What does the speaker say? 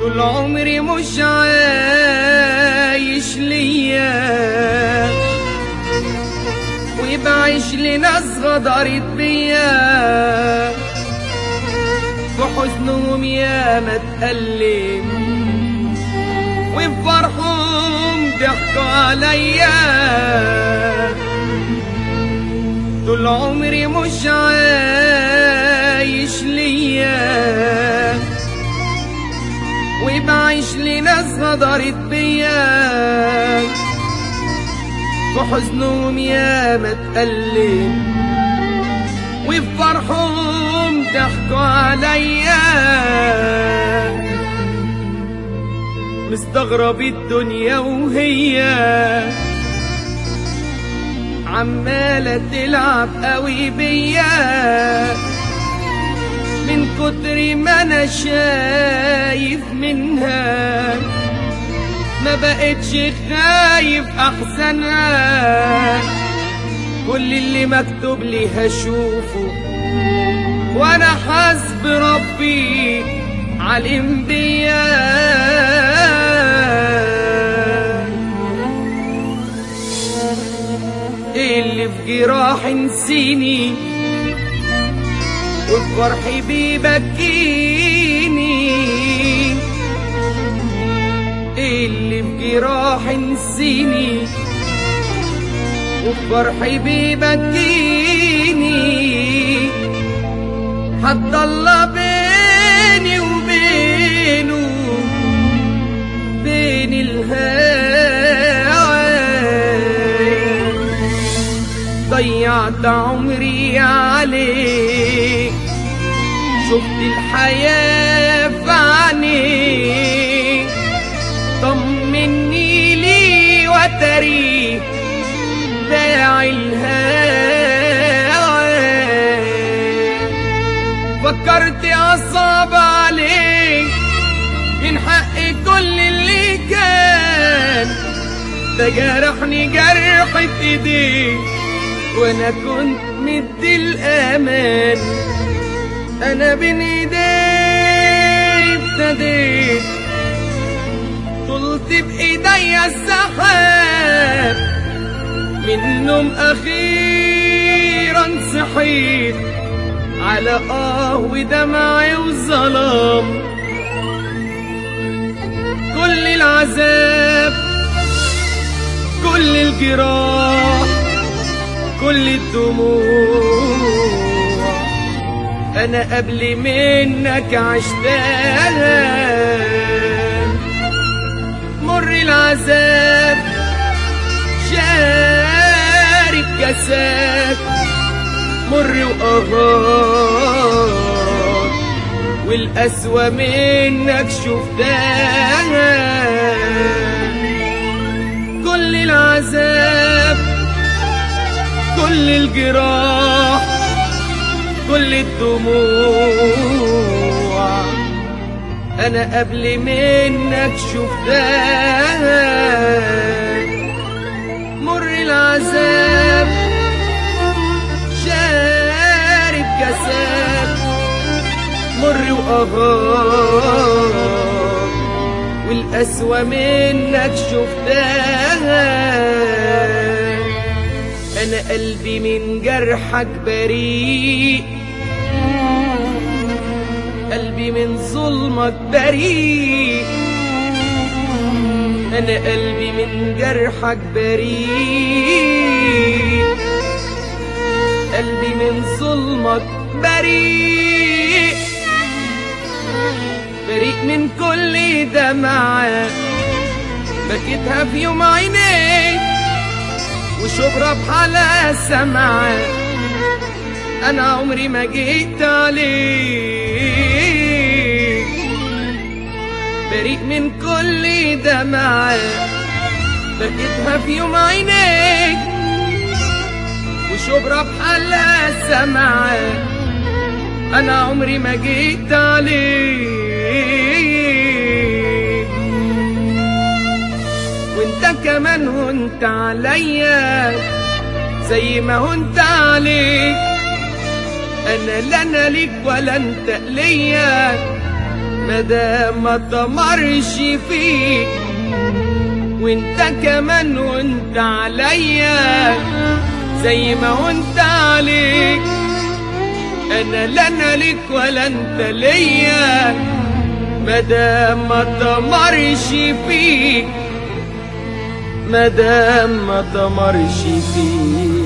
طول عمري مش عايش ليا وبعيش لناس غدرت بيا في حزنهم يا ما اتألم وفي فرحهم ضحكوا عليا طول عمري مش عايش ليا وبعيش لناس غدرت بيا في حزنهم يا ما اتألم وفي فرحهم ضحكوا عليا مستغرب الدنيا وهي عمالة تلعب قوي بيا من كتر ما انا شايف منها ما بقتش خايف احسنها كل اللي مكتوب لي هشوفه وانا حسب ربي علم بيا اللي في جراح نسيني وفي فرحي بيبكيني اللي في جراح نسيني وفي فرحي بيبكيني حد الله بيني وبينه بين الهوى ضيعت عمري عليك شفت الحياة في عينيك طمني لي وتريك باع الهوى فكرت أصعب عليك من حق كل اللي كان ده جرحني جرح في ايديك وانا كنت مدي الامان انا بين ايدي ابتديت طلت بايديا السحاب منهم اخيرا صحيت على اه ودمعي وظلام كل العذاب كل الجراح كل الدموع انا قبل منك عشتها مر العذاب شارك كسات مر وقهار والأسوأ منك شفتها كل العذاب كل الجراح كل الدموع انا قبل منك شفتها مر العذاب شارب كساب مر وقهار والأسوأ منك شفتها أنا قلبي من جرحك بريء قلبي من ظلمك بريء أنا قلبي من جرحك بريء قلبي من ظلمك بريء بريء من كل دمعة بكيتها في يوم عينيك وشبرا بحالها سمعة أنا عمري ما جيت عليك بريء من كل دمعة بكيتها في يوم عينيك وشبرا بحالها سمعة أنا عمري ما جيت عليك وانت كمان هنت عليا زي ما هنت عليك انا لا انا ليك ولا انت ليا مدام ما تمرش فيك وانت كمان وانت عليا زي ما وانت عليك انا لا انا ليك ولا انت ليا مدام ما تمرش فيك مدام ما تمرش فيك